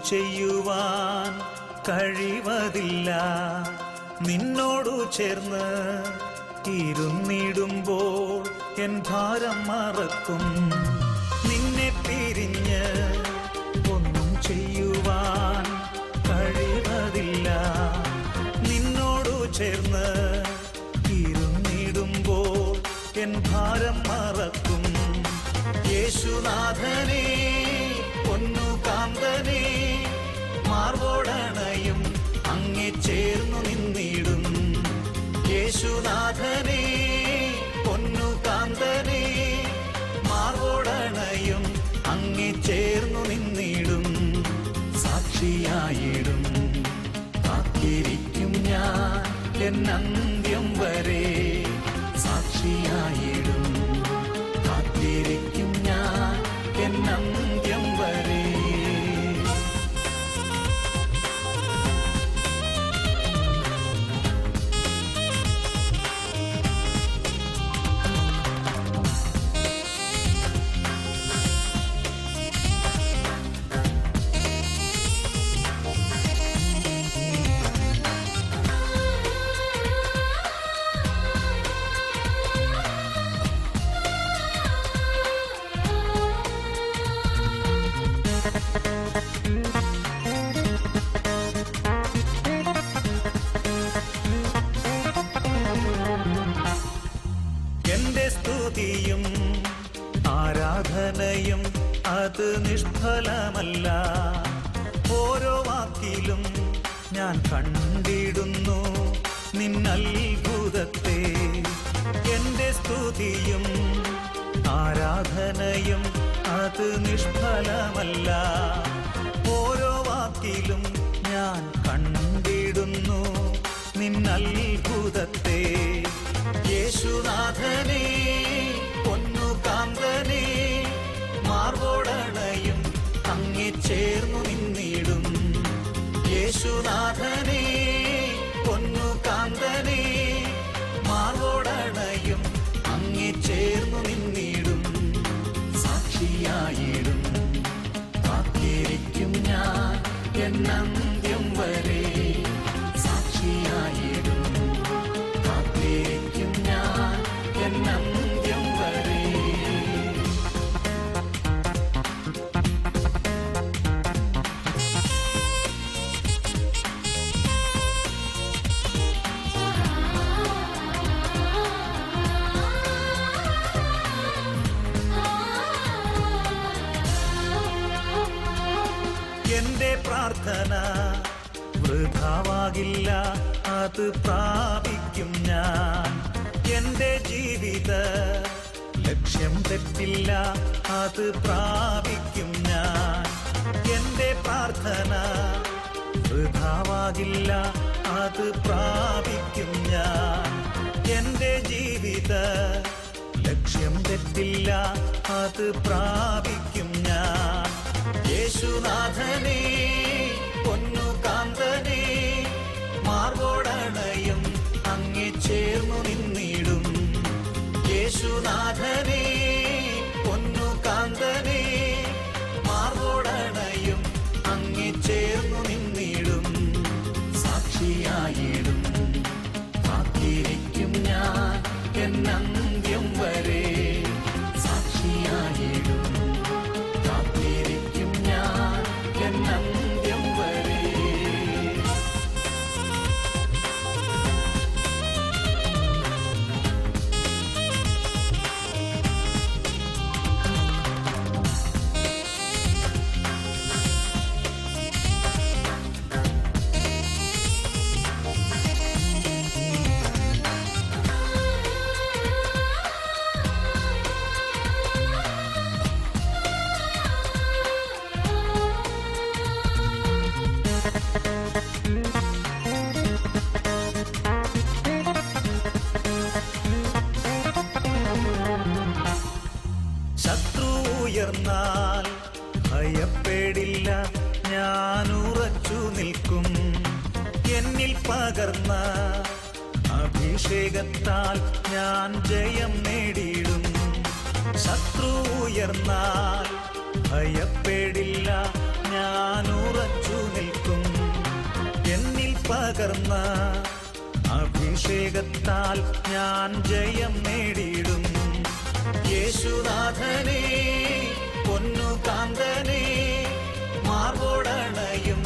ചെയ്യുവാൻ കഴിവതില്ല നിന്നോടു ചേർന്ന് ഇരുന്നിടുമ്പോൾ എൻ ഭാരം മറക്കും നിന്നെ പിരിഞ്ഞ് ഒന്നും ചെയ്യുവാൻ കഴിവതില്ല നിന്നോടു ചേർന്ന് ഇരുന്നിടുമ്പോൾ എൻ ഭാരം മറക്കും യേശുനാഥനെ പൊന്നു കാന്തനെ മാർവോടണയും അങ്ങെ ചേർന്നു നിന്നിടും യേശുനാഥനെ പൊന്നു കാന്തനെ മാർവോടണയും അങ്ങെ ചേർന്നു നിന്നിടും സാക്ഷിയായിടും കാത്തിരിക്കും ഞാൻ എന്നന്ത്യം വരെ സാക്ഷിയായിടും കാത്തിരിക്കും ഞാൻ എന്നന്ത്യം വരെ എന്റെ സ്തുതിയും ആരാധനയും അത് നിഷ്ഫലമല്ല ഓരോ വാക്കിലും ഞാൻ കണ്ടിടുന്നു നിന്നത്ഭുതത്തെ എന്റെ സ്തുതിയും ആരാധനയും അത് നിഷ്ഫലമല്ല ഓരോ വാക്കിലും ഞാൻ കണ്ടിടുന്നു നിന്നത്ഭുതത്തെ യേശുനാഥനെ പൊന്നു കാന്തനെ മാർവോടണയും അങ്ങെ ചേർന്നു നിന്നിടും യേശുനാഥനെ പൊന്നു കാന്തനെ മാർവോടണയും അങ്ങെ ചേർന്നു നിന്നിടും സാക്ഷിയായിടും കാത്തിരിക്കും ഞാൻ എന്നന്ത്യം വരെ സാക്ഷിയായിടും കാത്തിരിക്കും ഞാൻ എന്നന്ത്യം വരെ എന്റെ പ്രാർത്ഥന വൃഥാവാകില്ല അത് പ്രാപിക്കും ഞാൻ എന്റെ ജീവിത ലക്ഷ്യം തെറ്റില്ല അത് പ്രാപിക്കും ഞാൻ എന്റെ പ്രാർത്ഥന വൃഥാവാകില്ല അത് പ്രാപിക്കും ഞാൻ എന്റെ ജീവിത ലക്ഷ്യം തെറ്റില്ല അത് പ്രാപിക്കും ഞാൻ യേശുനാഥനെ പൊന്നു കാന്തനെ മാർവോടണയും അങ്ങെ ചേർന്നു നിന്നിടും യേശുനാഥനെ പൊന്നു കാന്തനെ മാർവോടണയും അങ്ങെ ചേർന്നു നിന്നിടും സാക്ഷിയായിടും കാത്തിരിക്കും ഞാൻ എന്നന്ത്യം വരെ സാക്ഷിയായിടും കാത്തിരിക്കും ഞാൻ എന്നന്ത്യം വരെ ശത്രു ഉയർന്നാൽ ഭയപ്പെടില്ല ഞാൻ ഉറച്ചു നിൽക്കും എന്നിൽ പകർന്ന അഭിഷേകത്താൽ ഞാൻ ജയം നേടിയിടും ശത്രു ഉയർന്നാൽ ഭയപ്പെടില്ല ഞാൻ ഉറച്ചു നിൽക്കും എന്നിൽ പകർന്ന അഭിഷേകത്താൽ ഞാൻ ജയം നേടിയിടും യേശുനാഥനെ പൊന്നു കാന്തനെ മാർവോടണയും